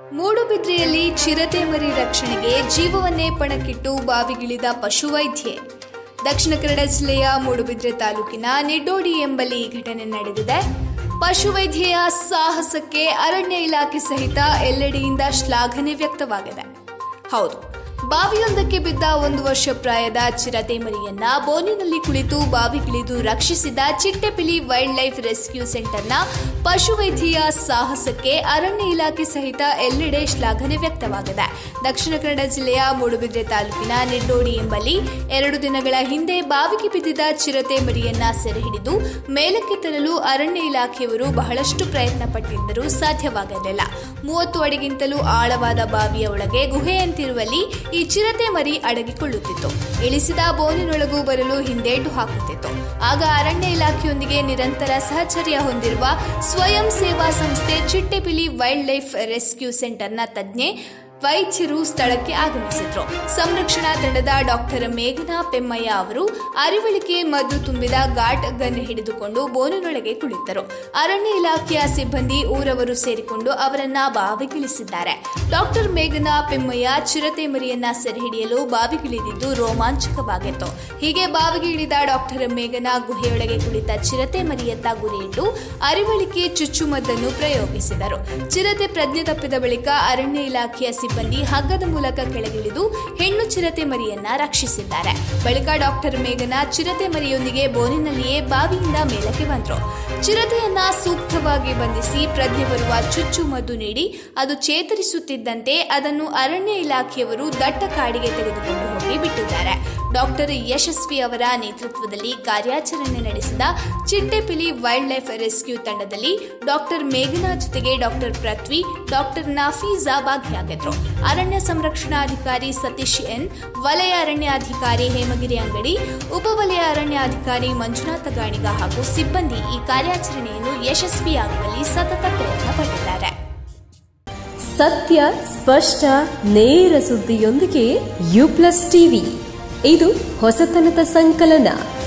ಮೂಡುಬಿದ್ರೆಯಲ್ಲಿ ಚಿರತೆ ಮರಿ ರಕ್ಷಣೆಗೆ ಜೀವವನ್ನೇ ಪಣಕ್ಕಿಟ್ಟು ಬಾವಿಗಿಳಿದ ಪಶುವೈದ್ಯೆ ದಕ್ಷಿಣ ಕನ್ನಡ ಜಿಲ್ಲೆಯ ಮೂಡುಬಿದ್ರೆ ತಾಲೂಕಿನ ನಿಡ್ಡೋಡಿ ಎಂಬಲ್ಲಿ ಈ ಘಟನೆ ನಡೆದಿದೆ ಪಶುವೈದ್ಯೆಯ ಸಾಹಸಕ್ಕೆ ಅರಣ್ಯ ಇಲಾಖೆ ಸಹಿತ ಎಲ್ಲೆಡೆಯಿಂದ ಶ್ಲಾಘನೆ ವ್ಯಕ್ತವಾಗಿದೆ ಹೌದು ಬಾವಿಯೊಂದಕ್ಕೆ ಬಿದ್ದ ಒಂದು ವರ್ಷ ಪ್ರಾಯದ ಚಿರತೆ ಮರಿಯನ್ನ ಬೋನಿನಲ್ಲಿ ಕುಳಿತು ಬಾವಿಗಿಳಿದು ರಕ್ಷಿಸಿದ ಚಿಟ್ಟೆಪಿಲಿ ವೈಲ್ಡ್ ಲೈಫ್ ರೆಸ್ಕ್ಯೂ ಸೆಂಟರ್ನ ಪಶುವೈದ್ಯೆಯ ಸಾಹಸಕ್ಕೆ ಅರಣ್ಯ ಇಲಾಖೆ ಸಹಿತ ಎಲ್ಲೆಡೆ ಶ್ಲಾಘನೆ ವ್ಯಕ್ತವಾಗಿದೆ ದಕ್ಷಿಣ ಕನ್ನಡ ಜಿಲ್ಲೆಯ ಮೂಡುಬಿದ್ರೆ ತಾಲೂಕಿನ ನಿಡ್ಡೋಡಿ ಎಂಬಲ್ಲಿ ಎರಡು ದಿನಗಳ ಹಿಂದೆ ಬಾವಿಗೆ ಬಿದ್ದಿದ್ದ ಚಿರತೆ ಮರಿಯನ್ನ ಸೆರೆ ಹಿಡಿದು ಮೇಲಕ್ಕೆ ತರಲು ಅರಣ್ಯ ಇಲಾಖೆಯವರು ಬಹಳಷ್ಟು ಪ್ರಯತ್ನ ಪಟ್ಟಿದ್ದರೂ ಸಾಧ್ಯವಾಗಲಿಲ್ಲ ಮೂವತ್ತು ಅಡಿಗಿಂತಲೂ ಆಳವಾದ ಬಾವಿಯ ಒಳಗೆ ಗುಹೆಯಂತಿರುವಲ್ಲಿ ಈ ಚಿರತೆ ಮರಿ ಅಡಗಿಕೊಳ್ಳುತ್ತಿತ್ತು ಇಳಿಸಿದ ಬೋನಿನೊಳಗೂ ಬರಲು ಹಿಂದೇಟು ಹಾಕುತ್ತಿತ್ತು ಆಗ ಅರಣ್ಯ ಇಲಾಖೆಯೊಂದಿಗೆ ನಿರಂತರ ಸಹಚರ್ಯ ಹೊಂದಿರುವ ಸ್ವಯಂ ಸೇವಾ ಸಂಸ್ಥೆ ಚಿಟ್ಟೆಪಿಲಿ ವೈಲ್ಡ್ ಲೈಫ್ ರೆಸ್ಕ್ಯೂ ಸೆಂಟರ್ನ ತಜ್ಞೆ ವೈದ್ಯರು ಸ್ಥಳಕ್ಕೆ ಆಗಮಿಸಿದ್ರು ಸಂರಕ್ಷಣಾ ತಂಡದ ಡಾಕ್ಟರ್ ಮೇಘನಾ ಪೆಮ್ಮಯ್ಯ ಅವರು ಅರಿವಳಿಕೆ ಮದ್ದು ತುಂಬಿದ ಘಾಟ್ ಗನ್ ಹಿಡಿದುಕೊಂಡು ಬೋನಿನೊಳಗೆ ಕುಳಿತರು ಅರಣ್ಯ ಇಲಾಖೆಯ ಸಿಬ್ಬಂದಿ ಊರವರು ಸೇರಿಕೊಂಡು ಅವರನ್ನ ಬಾವಿಗಿಳಿಸಿದ್ದಾರೆ ಡಾಕ್ಟರ್ ಮೇಘನಾ ಪೆಮ್ಮಯ್ಯ ಚಿರತೆ ಮರಿಯನ್ನ ಸೆರೆ ಹಿಡಿಯಲು ಬಾವಿಗಿಳಿದಿದ್ದು ರೋಮಾಂಚಕವಾಗಿತ್ತು ಹೀಗೆ ಬಾವಿಗೆ ಇಳಿದ ಡಾಕ್ಟರ್ ಮೇಘನಾ ಗುಹೆಯೊಳಗೆ ಕುಳಿತ ಚಿರತೆ ಮರಿಯತ್ತ ಗುರಿಯಿಟ್ಟು ಅರಿವಳಿಕೆ ಚುಚ್ಚುಮದ್ದನ್ನು ಪ್ರಯೋಗಿಸಿದರು ಚಿರತೆ ಪ್ರಜ್ಞೆ ತಪ್ಪಿದ ಬಳಿಕ ಅರಣ್ಯ ಇಲಾಖೆಯ ಸಿಬ್ಬಂದಿ ಹಗ್ಗದ ಮೂಲಕ ಕೆಳಗಿಳಿದು ಹೆಣ್ಣು ಚಿರತೆ ಮರಿಯನ್ನ ರಕ್ಷಿಸಿದ್ದಾರೆ ಬಳಿಕ ಡಾಕ್ಟರ್ ಮೇಘನಾ ಚಿರತೆ ಮರಿಯೊಂದಿಗೆ ಬೋನಿನಲ್ಲಿಯೇ ಬಾವಿಯಿಂದ ಮೇಲಕ್ಕೆ ಬಂದರು ಚಿರತೆಯನ್ನ ಸೂಕ್ತವಾಗಿ ಬಂಧಿಸಿ ಪ್ರಜ್ಞೆ ಬರುವ ಚುಚ್ಚು ಮದ್ದು ನೀಡಿ ಅದು ಚೇತರಿಸುತ್ತಿದ್ದಂತೆ ಅದನ್ನು ಅರಣ್ಯ ಇಲಾಖೆಯವರು ದಟ್ಟ ಕಾಡಿಗೆ ತೆಗೆದುಕೊಂಡು ಹೋಗಿ ಬಿಟ್ಟಿದ್ದಾರೆ ಡಾಕ್ಟರ್ ಯಶಸ್ವಿ ಅವರ ನೇತೃತ್ವದಲ್ಲಿ ಕಾರ್ಯಾಚರಣೆ ನಡೆಸಿದ ಚಿಟ್ಟೆಪಿಲಿ ವೈಲ್ಡ್ ಲೈಫ್ ರೆಸ್ಕ್ಯೂ ತಂಡದಲ್ಲಿ ಡಾಕ್ಟರ್ ಮೇಘನಾ ಜೊತೆಗೆ ಡಾಕ್ಟರ್ ಪೃಥ್ವಿ ಡಾಕ್ಟರ್ ನಾಫೀಜಾ ಭಾಗಿಯಾಗಿದ್ರು ಅರಣ್ಯ ಸಂರಕ್ಷಣಾಧಿಕಾರಿ ಸತೀಶ್ ಎನ್ ವಲಯ ಅರಣ್ಯಾಧಿಕಾರಿ ಹೇಮಗಿರಿ ಅಂಗಡಿ ಉಪವಲಯ ಅರಣ್ಯಾಧಿಕಾರಿ ಮಂಜುನಾಥ ಗಾಣಿಗ ಹಾಗೂ ಸಿಬ್ಬಂದಿ ಈ ಕಾರ್ಯಾಚರಣೆಯನ್ನು ಯಶಸ್ವಿಯಾಗುವಲ್ಲಿ ಸತತ ಪ್ರಯತ್ನ ಪಟ್ಟಿದ್ದಾರೆ ಸತ್ಯ ಸ್ಪಷ್ಟ ನೇರ ಸುದ್ದಿಯೊಂದಿಗೆ ಯು ಪ್ಲಸ್ ಟಿವಿ ಇದು ಹೊಸತನದ ಸಂಕಲನ